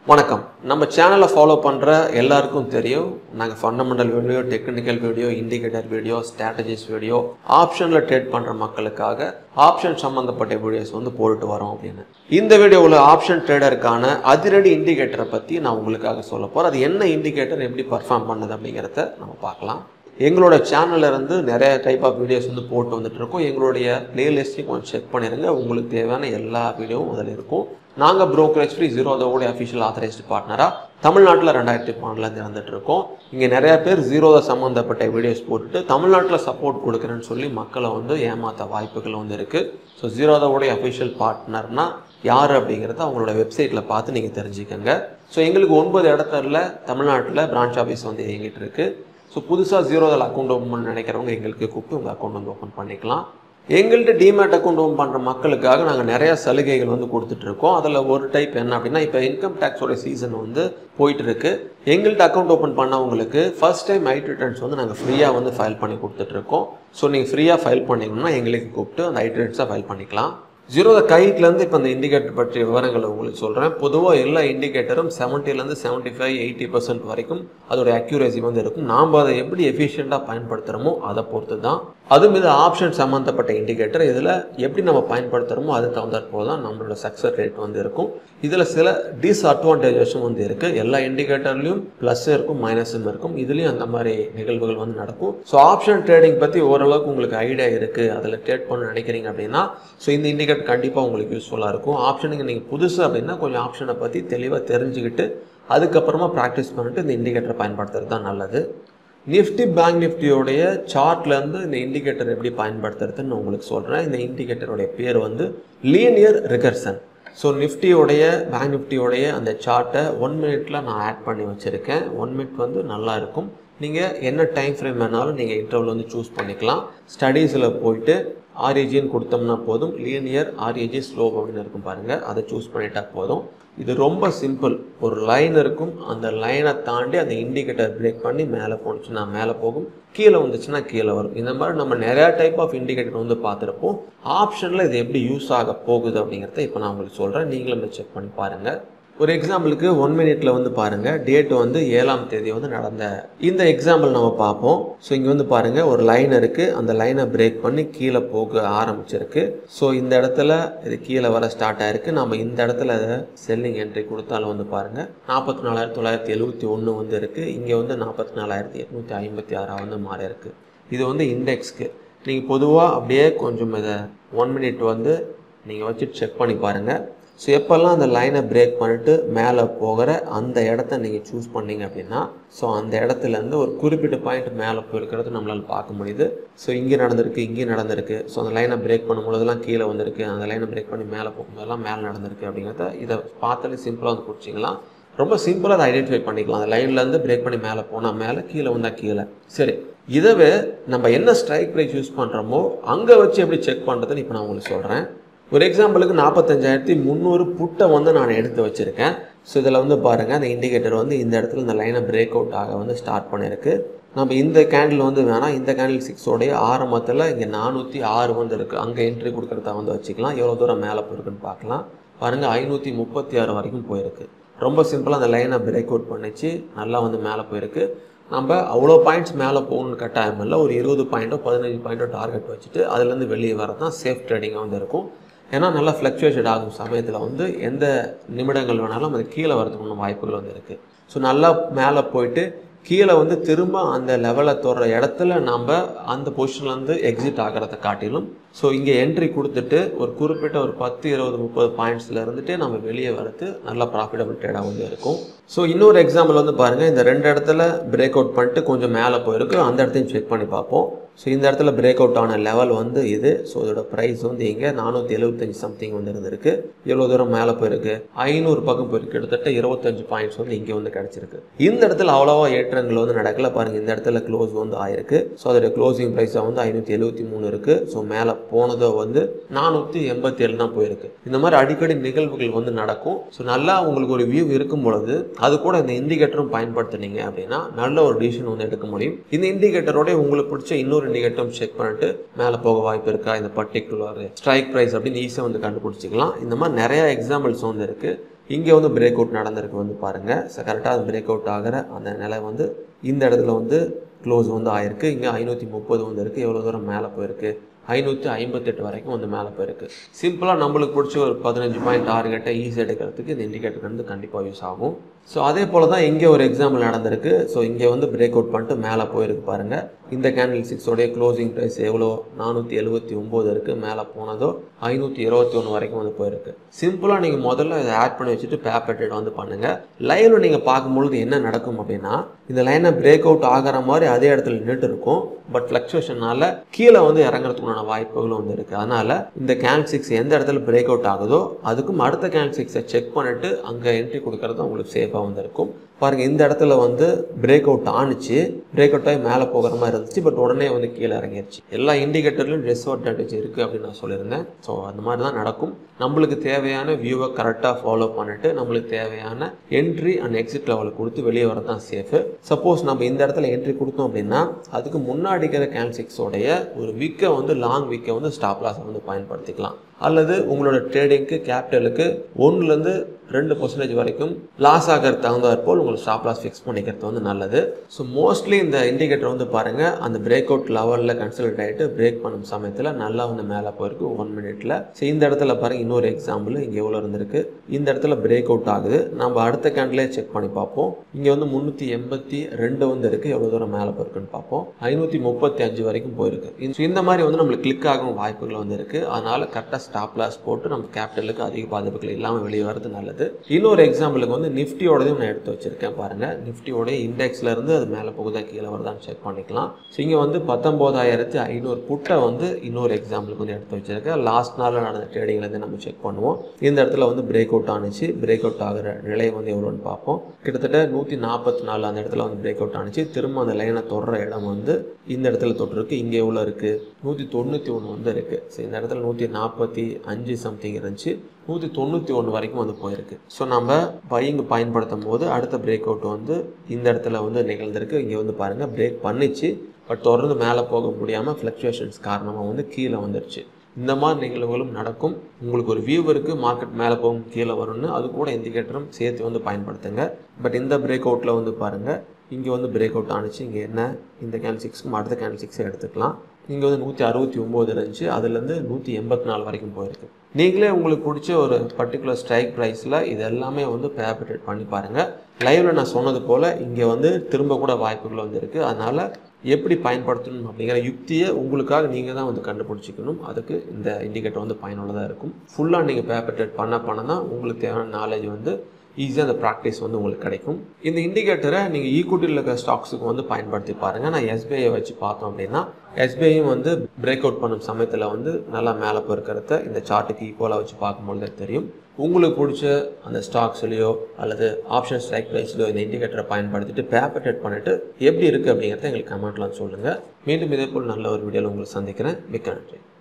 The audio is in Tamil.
வணக்கம் நம்ம சேனலை ஃபாலோ பண்ணுற எல்லாருக்கும் தெரியும் நாங்கள் fundamental video technical video indicator video strategies video ஆப்ஷனில் ட்ரேட் பண்ணுற மக்களுக்காக ஆப்ஷன் சம்மந்தப்பட்ட வீடியோஸ் வந்து போட்டுட்டு வரோம் அப்படின்னு இந்த வீடியோவில் ஆப்ஷன் ட்ரேடருக்கான அதிரடி இண்டிகேட்டரை பற்றி நான் உங்களுக்காக சொல்ல போகிறேன் அது என்ன இண்டிகேட்டர் எப்படி பர்ஃபார்ம் பண்ணுது அப்படிங்கிறத நம்ம பார்க்கலாம் எங்களோட சேனல்ல இருந்து நிறைய டைப் ஆஃப் வீடியோஸ் வந்து போட்டு வந்துட்டு இருக்கோம் எங்களுடைய பிளேலிஸ்ட்டையும் கொஞ்சம் செக் பண்ணிடுங்க உங்களுக்கு தேவையான எல்லா வீடியோவும் அதில் இருக்கும் நாங்கள் brokerage ஃப்ரீ ஜீரோ அதோடைய அஃபிஷியல் ஆத்தரைஸ்டு பார்ட்னராக தமிழ்நாட்டில் ரெண்டாயிரத்தி பன்னெண்டுலேருந்து இருந்துட்டு இருக்கோம் இங்கே நிறைய பேர் ஜீரோத சம்மந்தப்பட்ட வீடியோஸ் போட்டுட்டு தமிழ்நாட்டில் சப்போர்ட் கொடுக்குறேன்னு சொல்லி மக்களை வந்து ஏமாற்ற வாய்ப்புகள் வந்து இருக்குது ஸோ ஜீரோதாவோடைய அஃபிஷியல் பார்ட்னர்னா யார் அப்படிங்கிறத அவங்களோட வெப்சைட்டில் பார்த்து நீங்கள் தெரிஞ்சுக்கோங்க ஸோ எங்களுக்கு ஒன்பது இடத்துல தமிழ்நாட்டில் பிரான்ச் ஆஃபீஸ் வந்து இயங்கிட்டு இருக்கு ஸோ புதுசாக ஜீரோதல் அக்கௌண்ட் ஓப்பன் பண்ண நினைக்கிறவங்க எங்களுக்கு கூப்பிட்டு உங்கள் அக்கௌண்ட் வந்து ஓப்பன் பண்ணிக்கலாம் எங்கள்கிட்ட டிமேட் அக்கௌண்ட் ஓப்பன் பண்ணுற மக்களுக்காக நாங்கள் நிறைய சலுகைகள் வந்து கொடுத்துட்டு இருக்கோம் அதில் ஒரு டைப் என்ன அப்படின்னா இப்போ இன்கம் டேக்ஸோட சீசன் வந்து போயிட்டு இருக்கு எங்கள்கிட்ட அக்கௌண்ட் ஓப்பன் பண்ணவங்களுக்கு ஃபர்ஸ்ட் டைம் ஐடி ரிட்டர்ன்ஸ் வந்து நாங்கள் ஃப்ரீயாக வந்து ஃபைல் பண்ணி கொடுத்துட்டு இருக்கோம் ஸோ நீங்கள் ஃப்ரீயாக ஃபைல் பண்ணிக்கணும்னா எங்களுக்கு கூப்பிட்டு அந்த ஐடி ரிட்டர்ன்ஸை ஃபைல் பண்ணிக்கலாம் ஜீரோ கைட்லேருந்து இப்போ இந்த இண்டிகேட்டர் பற்றிய விவரங்களை உங்களுக்கு சொல்கிறேன் பொதுவாக எல்லா இண்டிகேட்டரும் செவன்ட்டிலேருந்து செவன்ட்டி ஃபைவ் எயிட்டி பர்சன்ட் வரைக்கும் அதோட அக்யூரேசி வந்து இருக்கும் நாம் அதை எப்படி எஃபிஷியண்ட்டாக பயன்படுத்துகிறோமோ அதை பொறுத்து தான் அதுவும் இது ஆப்ஷன் சம்மந்தப்பட்ட இண்டிகேட்டர் இதில் எப்படி நம்ம பயன்படுத்துகிறோமோ அது தகுந்தாற்போல் தான் நம்மளோட சக்ஸஸ் ரேட் வந்து இருக்கும் இதில் சில டிஸ்அட்வான்டேஜஸும் வந்து இருக்குது எல்லா இண்டிகேட்டர்லையும் ப்ளஸ்ஸும் இருக்கும் மைனஸும் இருக்கும் இதுலேயும் அந்த மாதிரி நிகழ்வுகள் வந்து நடக்கும் ஸோ ஆப்ஷன் ட்ரேடிங் பற்றி ஓரளவுக்கு உங்களுக்கு ஐடியா இருக்குது அதில் ட்ரேட் பண்ண நினைக்கிறீங்க அப்படின்னா ஸோ இந்த இண்டிகேட்டர் கண்டிப்பாக உங்களுக்கு யூஸ்ஃபுல்லாக இருக்கும் ஆப்ஷனுக்கு நீங்கள் புதுசு அப்படின்னா கொஞ்சம் ஆப்ஷனை பற்றி தெளிவாக தெரிஞ்சுக்கிட்டு அதுக்கப்புறமா ப்ராக்டிஸ் பண்ணிட்டு இந்த இண்டிகேட்டரை பயன்படுத்துறது தான் நல்லது நிஃப்டி பேங்க் நிஃப்டியோடைய சார்ட்லேருந்து இந்த இண்டிகேட்டர் எப்படி பயன்படுத்துறதுன்னு உங்களுக்கு சொல்கிறேன் இந்த இண்டிகேட்டருடைய பேர் வந்து லீனியர் ரிகர்சன் ஸோ நிஃப்டியோடைய பேங்க் நிஃப்டியோடைய அந்த சார்ட்டை ஒன் மினிட்ல நான் ஆட் பண்ணி வச்சுருக்கேன் ஒன் மினிட் வந்து நல்லா இருக்கும் நீங்கள் என்ன டைம் ஃப்ரேம் வேணாலும் நீங்கள் இன்டர்வல் வந்து சூஸ் பண்ணிக்கலாம் ஸ்டடீஸில் போயிட்டு ஆர்ஏஜின்னு கொடுத்தோம்னா போதும் லீனியர் ஆர்ஏஜி ஸ்லோ அப்படின்னு இருக்கும் பாருங்கள் அதை சூஸ் பண்ணிட்டா போதும் இது ரொம்ப சிம்பிள் ஒரு லைன் இருக்கும் அந்த லைனை தாண்டி அந்த இண்டிகேட்டர் பிரேக் பண்ணி மேலே போணுச்சுன்னா மேலே போகும் கீழே வந்துச்சுன்னா கீழே வரும் இந்த மாதிரி நம்ம நிறையா டைப் ஆஃப் இண்டிகேட்டர் வந்து பார்த்துருப்போம் ஆப்ஷனில் இது எப்படி யூஸ் ஆக போகுது அப்படிங்கிறத இப்போ நான் உங்களுக்கு சொல்கிறேன் நீங்களும் இதை செக் பண்ணி பாருங்கள் ஒரு எக்ஸாம்பிளுக்கு ஒன் மினிட்ல வந்து பாருங்க டேட் வந்து ஏழாம் தேதி வந்து நடந்த இந்த எக்ஸாம்பிள் நம்ம பார்ப்போம் ஸோ இங்கே வந்து பாருங்க ஒரு லைன் இருக்கு அந்த லைனை பிரேக் பண்ணி கீழே போக ஆரம்பிச்சிருக்கு ஸோ இந்த இடத்துல இது கீழே வர ஸ்டார்ட் ஆயிருக்கு நம்ம இந்த இடத்துல செல்லிங் என்ட்ரி கொடுத்தாலும் வந்து பாருங்க நாற்பத்தி நாலாயிரத்தி தொள்ளாயிரத்தி எழுபத்தி ஒன்று வந்து இருக்கு இங்கே வந்து நாற்பத்தி நாலாயிரத்தி எட்நூற்றி ஐம்பத்தி ஆறாக வந்து மாறி இருக்கு இது வந்து இண்டெக்ஸ்க்கு நீங்கள் பொதுவாக அப்படியே கொஞ்சம் இதை ஒன் மினிட் வந்து நீங்கள் வச்சு செக் பண்ணி பாருங்கள் ஸோ எப்போல்லாம் அந்த லைனை பிரேக் பண்ணிட்டு மேலே போகிற அந்த இடத்த நீங்கள் சூஸ் பண்ணீங்க அப்படின்னா ஸோ அந்த இடத்துலேருந்து ஒரு குறிப்பிட்ட பாயிண்ட் மேலே போயிருக்கிறது நம்மளால் பார்க்க முடியுது ஸோ இங்கே நடந்திருக்கு இங்கே நடந்திருக்கு ஸோ அந்த லைனை பிரேக் பண்ணும்பொழுதெல்லாம் கீழே வந்திருக்கு அந்த லைனை பிரேக் பண்ணி மேலே போகும்போதெல்லாம் மேலே நடந்திருக்கு அப்படிங்கிறத இதை பார்த்தாலே சிம்பிளாக வந்து பிடிச்சிக்கலாம் ரொம்ப சிம்பிளாக அதை ஐடென்டிஃபை பண்ணிக்கலாம் அந்த லைன்லேருந்து பிரேக் பண்ணி மேலே போனால் மேலே கீழே வந்தால் கீழே சரி இதவே நம்ம என்ன ஸ்ட்ரைக் ப்ரைஸ் யூஸ் பண்ணுறோமோ அங்கே வச்சு எப்படி செக் பண்ணுறதுன்னு இப்போ நான் உங்களுக்கு சொல்கிறேன் ஒரு எக்ஸாம்பிளுக்கு நாற்பத்தஞ்சாயிரத்தி முந்நூறு புட்டை வந்து நான் எடுத்து வச்சுருக்கேன் ஸோ இதில் வந்து பாருங்கள் அந்த இண்டிகேட்டர் வந்து இந்த இடத்துல இந்த லைனை பிரேக் அவுட் ஆக வந்து ஸ்டார்ட் பண்ணியிருக்கு நம்ம இந்த கேண்டில் வந்து வேணாம் இந்த கேண்டில் சிக்ஸோடைய ஆரம்பத்தில் இங்கே நானூற்றி ஆறு வந்து இருக்குது அங்கே என்ட்ரி கொடுக்குறதா வந்து வச்சுக்கலாம் எவ்வளோ தூரம் மேலே போயிருக்குன்னு பார்க்கலாம் பாருங்கள் ஐநூற்றி முப்பத்தி ஆறு வரைக்கும் போயிருக்கு ரொம்ப சிம்பிளாக அந்த லைனை பிரேக் அவுட் பண்ணிச்சு நல்லா வந்து மேலே போயிருக்கு நம்ம அவ்வளோ பாயிண்ட்ஸ் மேலே போகணும்னு கட்டாயம் இல்லை ஒரு இருபது பாயிண்ட்டோ பதினஞ்சு பாயிண்ட்டோ டார்கெட் வச்சுட்டு அதுலேருந்து வெளியே வர தான் சேஃப் ட்ரேடிங்காக வந்து இருக்கும் ஏன்னா நல்லா ஃப்ளக்சுவேஷன் ஆகும் சமயத்தில் வந்து எந்த நிமிடங்கள் வேணாலும் அது கீழே வரதுக்கான வாய்ப்புகள் வந்து இருக்குது ஸோ நல்லா மேலே போயிட்டு கீழே வந்து திரும்ப அந்த லெவலை தொடுற இடத்துல நம்ம அந்த பொசிஷன்லேருந்து எக்ஸிட் ஆகிறத காட்டிலும் ஸோ இங்கே என்ட்ரி கொடுத்துட்டு ஒரு குறிப்பிட்ட ஒரு பத்து இருபது முப்பது பாயிண்ட்ஸில் இருந்துட்டு நம்ம வெளியே வரது நல்ல ப்ராஃபிட்டபிள் ட்ரேடாக வந்து இருக்கும் ஸோ இன்னொரு எக்ஸாம்பிள் வந்து பாருங்கள் இந்த ரெண்டு இடத்துல பிரேக் அவுட் பண்ணிட்டு கொஞ்சம் மேலே போயிருக்கு அந்த இடத்தையும் செக் பண்ணி பார்ப்போம் ஸோ இந்த இடத்துல பிரேக் அவுட் ஆன லெவல் வந்து இது ஸோ இதோட ப்ரைஸ் வந்து இங்கே நானூற்றி எழுபத்தஞ்சு சம்திங் வந்து இருந்திருக்கு எவ்வளோ தூரம் மேலே போயிருக்கு ஐநூறு பக்கம் போயிருக்கு கிட்டத்தட்ட இருபத்தஞ்சு பாயிண்ட்ஸ் வந்து இங்கே வந்து கிடச்சிருக்கு இந்த இடத்துல அவ்வளோவா ஏற்றங்கள் வந்து நடக்கல பாருங்கள் இந்த இடத்துல க்ளோஸ் வந்து ஆயிருக்கு ஸோ அதோட க்ளோசிங் ப்ரைஸாக வந்து ஐநூற்றி எழுபத்தி மூணு இருக்குது ஸோ மேலே போனதோ வந்து நானூற்றி எண்பத்தி ஏழு தான் போயிருக்கு இந்த மாதிரி அடிக்கடி நிகழ்வுகள் வந்து நடக்கும் ஸோ நல்லா உங்களுக்கு ஒரு வியூ இருக்கும் பொழுது அது கூட இந்த இண்டிகேட்டரும் பயன்படுத்துனீங்க அப்படின்னா நல்ல ஒரு டிசிஷன் வந்து எடுக்க முடியும் இந்த இண்டிகேட்டரோட உங்களுக்கு பிடிச்ச இன்னொரு இண்டிகேட்டரும் செக் பண்ணிட்டு மேலே போக வாய்ப்பு இருக்கா இந்த பர்டிகுலர் ஸ்ட்ரைக் ப்ரைஸ் அப்படின்னு ஈஸியாக வந்து கண்டுபிடிச்சிக்கலாம் இந்த மாதிரி நிறைய எக்ஸாம்பிள்ஸ் வந்து இருக்குது இங்கே வந்து பிரேக் அவுட் நடந்திருக்கு வந்து பாருங்கள் ஸோ கரெக்டாக அது பிரேக் அவுட் ஆகிற அந்த நிலை வந்து இந்த இடத்துல வந்து க்ளோஸ் வந்து ஆயிருக்கு இங்கே ஐநூற்றி முப்பது வந்து இருக்குது எவ்வளோ தூரம் மேலே போயிருக்கு ஐநூற்றி ஐம்பத்தெட்டு வரைக்கும் வந்து மேலே போயிருக்கு சிம்பிளாக நம்மளுக்கு பிடிச்ச ஒரு பதினஞ்சு பாயிண்ட் டார்கெட்டை ஈஸியாக எடுக்கிறதுக்கு இந்த இண்டிகேட்டர் வந்து கண்டிப்பாக யூஸ் ஆகும் ஸோ அதே போல் தான் இங்கே ஒரு எக்ஸாம்பிள் நடந்திருக்கு ஸோ இங்கே வந்து பிரேக் அவுட் பண்ணிட்டு மேலே போயிருக்கு பாருங்கள் இந்த கேண்டில் சிக்ஸோடைய க்ளோசிங் ப்ரைஸ் எவ்வளோ நானூற்றி எழுபத்தி ஒம்பது இருக்குது மேலே போனதோ ஐநூற்றி இருபத்தி ஒன்று வரைக்கும் வந்து போயிருக்கு சிம்பிளாக நீங்கள் முதல்ல இதை ஆட் பண்ணி வச்சுட்டு பேப்பர் ட்ரேட் வந்து பண்ணுங்கள் லைவில் நீங்கள் பார்க்கும்பொழுது என்ன நடக்கும் அப்படின்னா இந்த லைனை பிரேக் அவுட் ஆகிற மாதிரி அதே இடத்துல நின்றுட்டு இருக்கும் பட் ஃப்ளக்சுவேஷனால கீழே வந்து இறங்குறதுக்குண்டான வாய்ப்புகளும் வந்து இருக்குது அதனால் இந்த கேன் சிக்ஸ் எந்த இடத்துல பிரேக் அவுட் ஆகுதோ அதுக்கும் அடுத்த கேன் சிக்ஸை செக் பண்ணிட்டு அங்கே என்ட்ரி கொடுக்கறது உங்களுக்கு சேஃபாக வந்து இருக்கும் பாருங்கள் இந்த இடத்துல வந்து பிரேக் அவுட் ஆணுச்சு பிரேக் அவுட் ஆகி மேலே போகிற மாதிரி இருந்துச்சு பட் உடனே வந்து கீழே இறங்கிருச்சு எல்லா இண்டிகேட்டர்லையும் டிஸ்அட்வான்டேஜ் இருக்குது அப்படின்னு நான் சொல்லியிருந்தேன் ஸோ அந்த மாதிரி தான் நடக்கும் நம்மளுக்கு தேவையான வியூவை கரெக்டாக ஃபாலோ பண்ணிட்டு நம்மளுக்கு தேவையான என்ட்ரி அண்ட் எக்ஸிட் லெவலில் கொடுத்து வெளியே வர தான் சேஃபு சப்போஸ் நம்ம இந்த இடத்துல என்ட்ரி கொடுத்தோம் அப்படின்னா அதுக்கு முன்னாடி இருக்கிற கேன்சிக்ஸோடைய ஒரு விக்கை வந்து லாங் விக்கை வந்து ஸ்டாப் லாஸை வந்து பயன்படுத்திக்கலாம் அல்லது உங்களோட ட்ரேடிங்க்கு கேபிட்டலுக்கு ஒன்றுலேருந்து ரெண்டு பர்சன்டேஜ் வரைக்கும் லாஸ் ஆகிறது தகுந்தாற் போல் உங்களுக்கு ஸ்டாப் லாஸ் ஃபிக்ஸ் பண்ணிக்கிறது வந்து நல்லது ஸோ மோஸ்ட்லி இந்த இண்டிகேட்டர் வந்து பாருங்கள் அந்த பிரேக் அவுட் லெவலில் கன்சிடர் ஆகிட்டு பிரேக் பண்ணும் சமயத்தில் நல்லா வந்து மேலே போயிருக்கு ஒன் மினிட்ல ஸோ இந்த இடத்துல பாருங்கள் இன்னொரு எக்ஸாம்பிள் இங்கே எவ்வளோ இருந்திருக்கு இந்த இடத்துல பிரேக் அவுட் ஆகுது நம்ம அடுத்த கேண்டிலே செக் பண்ணி பார்ப்போம் இங்கே வந்து முந்நூற்றி எண்பத்தி ரெண்டு வந்து இருக்குது எவ்வளோ தூரம் மேலே போயிருக்குன்னு பார்ப்போம் ஐநூற்றி முப்பத்தி அஞ்சு வரைக்கும் போயிருக்கு இந்த- இந்த மாதிரி வந்து நம்மளுக்கு கிளிக் ஆகும் வாய்ப்புகள் வந்து இருக்குது அதனால் கரெக்டாக ஸ்டாப் லாஸ் போட்டு நம்ம கேபிட்டலுக்கு அதிக பாதிப்புகள் இல்லாமல் வெளியே வரது நல்லது இன்னொரு எக்ஸாம்பிளுக்கு வந்து நிஃப்டியோடதையும் நான் எடுத்து வச்சிருக்கேன் பாருங்க நிஃப்டியோட இண்டெக்ஸ்ல இருந்து அது மேலே போகுதா கீழே வருதான்னு செக் பண்ணிக்கலாம் ஸோ இங்கே வந்து பத்தொம்போதாயிரத்தி ஐநூறு புட்டை வந்து இன்னொரு எக்ஸாம்பிளுக்கு வந்து எடுத்து வச்சிருக்கேன் லாஸ்ட் நாள் நடந்த ட்ரேடிங்லேருந்து நம்ம செக் பண்ணுவோம் இந்த இடத்துல வந்து பிரேக் அவுட் ஆனிச்சு பிரேக் அவுட் ஆகிற நிலை வந்து எவ்வளோன்னு பார்ப்போம் கிட்டத்தட்ட நூற்றி நாற்பத்தி நாலு அந்த இடத்துல வந்து பிரேக் அவுட் ஆனிச்சு திரும்ப அந்த லைனை தொடுற இடம் வந்து இந்த இடத்துல தொட்டிருக்கு இங்கே எவ்வளோ இருக்குது நூற்றி தொண்ணூற்றி ஒன்று வந்து இருக்குது ஸோ இந்த இடத்துல நூற்றி நாற்பத்தி அஞ்சு சம்திங் இருந்துச்சு நூற்றி தொண்ணூற்றி ஒன்று வரைக்கும் வந்து போயிருக்கு ஸோ நம்ம பையிங் பயன்படுத்தும் போது அடுத்த பிரேக் அவுட் வந்து இந்த இடத்துல வந்து நிகழ்ந்திருக்கு இங்கே வந்து பாருங்கள் பிரேக் பண்ணிச்சு பட் தொடர்ந்து மேலே போக முடியாமல் ஃப்ளக்சுவேஷன்ஸ் காரணமாக வந்து கீழே வந்துருச்சு இந்த மாதிரி நிகழ்வுகளும் நடக்கும் உங்களுக்கு ஒரு வியூ இருக்குது மார்க்கெட் மேலே போகும் கீழே வரும்னு அது கூட இண்டிகேட்டரும் சேர்த்து வந்து பயன்படுத்துங்க பட் இந்த பிரேக் அவுட்டில் வந்து பாருங்கள் இங்கே வந்து பிரேக் அவுட் ஆனிச்சு இங்கே என்ன இந்த கேன் சிக்ஸ்க்கும் அடுத்த கேன் சிக்ஸை எடுத்துக்கலாம் இங்கே வந்து நூற்றி அறுபத்தி ஒம்பது இருந்துச்சு அதுலேருந்து நூற்றி எண்பத்தி நாலு வரைக்கும் போயிருக்கு நீங்களே உங்களுக்கு பிடிச்ச ஒரு பர்டிகுலர் ஸ்ட்ரைக் ப்ரைஸில் இது எல்லாமே வந்து பேப்பரேட் பண்ணி பாருங்கள் லைவில் நான் சொன்னது போல் இங்கே வந்து திரும்ப கூட வாய்ப்புகள் வந்து இருக்குது அதனால் எப்படி பயன்படுத்தணும் அப்படிங்கிற யுக்தியை உங்களுக்காக நீங்கள் தான் வந்து கண்டுபிடிச்சிக்கணும் அதுக்கு இந்த இண்டிகேட்டர் வந்து பயனுள்ளதாக இருக்கும் ஃபுல்லாக நீங்கள் பேப்பர் ட்ரேட் பண்ண பண்ண தான் உங்களுக்கு தேவையான நாலேஜ் வந்து ஈஸியாக அந்த ப்ராக்டிஸ் வந்து உங்களுக்கு கிடைக்கும் இந்த இண்டிகேட்டரை நீங்கள் ஈக்குவிட்டியில் இருக்கிற ஸ்டாக்ஸுக்கு வந்து பயன்படுத்தி பாருங்கள் நான் எஸ்பிஐயை வச்சு பார்த்தோம் அப்படின்னா எஸ்பிஐயும் வந்து பிரேக் அவுட் பண்ணும் சமயத்தில் வந்து நல்லா மேலே போயிருக்கிறத இந்த சார்ட்டுக்கு ஈக்குவலாக வச்சு பார்க்கும்பொழுது தெரியும் உங்களுக்கு பிடிச்ச அந்த ஸ்டாக்ஸ்லையோ அல்லது ஆப்ஷன் ஸ்ட்ரைக் ப்ரைஸ்லையோ இந்த இண்டிகேட்டரை பயன்படுத்திட்டு பேப்பர் ட்ரேட் பண்ணிட்டு எப்படி இருக்குது அப்படிங்கிறத எங்களுக்கு கமெண்ட்லாம் சொல்லுங்கள் மீண்டும் இதே போல் நல்ல ஒரு வீடியோவில் உங்களை சந்திக்கிறேன் மிக்க நன்றி